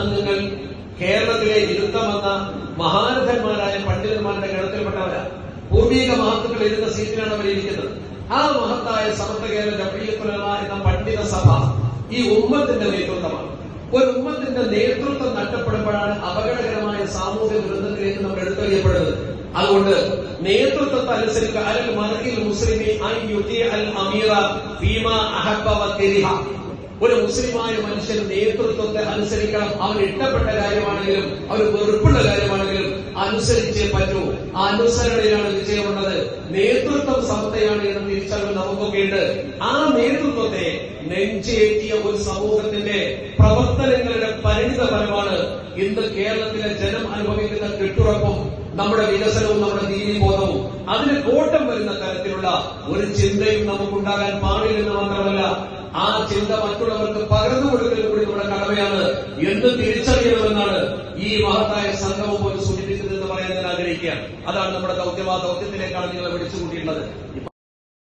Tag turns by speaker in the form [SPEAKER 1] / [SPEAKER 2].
[SPEAKER 1] അംഗങ്ങൾ കേരളത്തിലെ ഇരുത്തം വന്ന മഹാരഥന്മാരായ പണ്ഡിതന്മാരുടെ ഗണത്തിൽപ്പെട്ടവരാ പൂർവീക മഹത്തുക്കൾ ഇരുന്ന സീറ്റിലാണ് അവർ ഇരിക്കുന്നത് ആ മഹത്തായ സമത്വ കേരള ജമീയത്തുലമ എന്ന പണ്ഡിത സഭ ഈ ഉമ്മത്തിന്റെ നേതൃത്വമാണ് ഒരു ഉമ്മത്തിന്റെ നേതൃത്വം നഷ്ടപ്പെടുമ്പോഴാണ് അപകടകരമായ സാമൂഹ്യ ദുരന്തത്തിലേക്ക് നമ്മൾ എടുത്തെറിയപ്പെടുന്നത് അതുകൊണ്ട് നേതൃത്വത്തെ അനുസരിച്ച് അൽ മർഹിൽ മുസ്ലിമി അൻ യുതി അൽ അമീറ ഫീമ അഹബ്ബ വ കരിഹ ഒരു മുസ്ലിമായ മനുഷ്യൻ നേതൃത്വത്തെ അനുസരിക്കണം അവൻ ഇഷ്ടപ്പെട്ട കാര്യമാണെങ്കിലും അവന് വെറുപ്പുള്ള കാര്യമാണെങ്കിലും അനുസരിച്ചേ പറ്റൂ ആ അനുസരണയിലാണ് വിജയമുള്ളത് നേതൃത്വം സമതയാണ് എന്ന് തിരിച്ചറിവ് നമുക്കൊക്കെ ഉണ്ട് ആ നേതൃത്വത്തെ നെഞ്ചേറ്റിയ ഒരു സമൂഹത്തിന്റെ പ്രവർത്തനങ്ങളുടെ പരിണിത ഫലമാണ് ഇന്ന് കേരളത്തിലെ ജനം അനുഭവിക്കുന്ന കെട്ടുറപ്പും നമ്മുടെ വികസനവും നമ്മുടെ നീതിബോധവും അതിന് കോട്ടം വരുന്ന തരത്തിലുള്ള ഒരു ചിന്തയും നമുക്കുണ്ടാകാൻ പാടില്ലെന്ന് മാത്രമല്ല ആ ചിന്ത മറ്റുള്ളവർക്ക് പകർന്നു കൊടുക്കൽ കൂടി നമ്മുടെ കടമയാണ് എന്ന് തിരിച്ചറിയണമെന്നാണ് ഈ മഹത്തായ സംഘവും പോലും സൂചിപ്പിച്ചത് എന്ന് പറയാൻ ഞാൻ ആഗ്രഹിക്കുകയാണ് അതാണ് നമ്മുടെ ദൗത്യമാ ദൗത്യത്തിലേക്കാണ് നിങ്ങളെ വിളിച്ചുകൂട്ടിയിട്ടുള്ളത്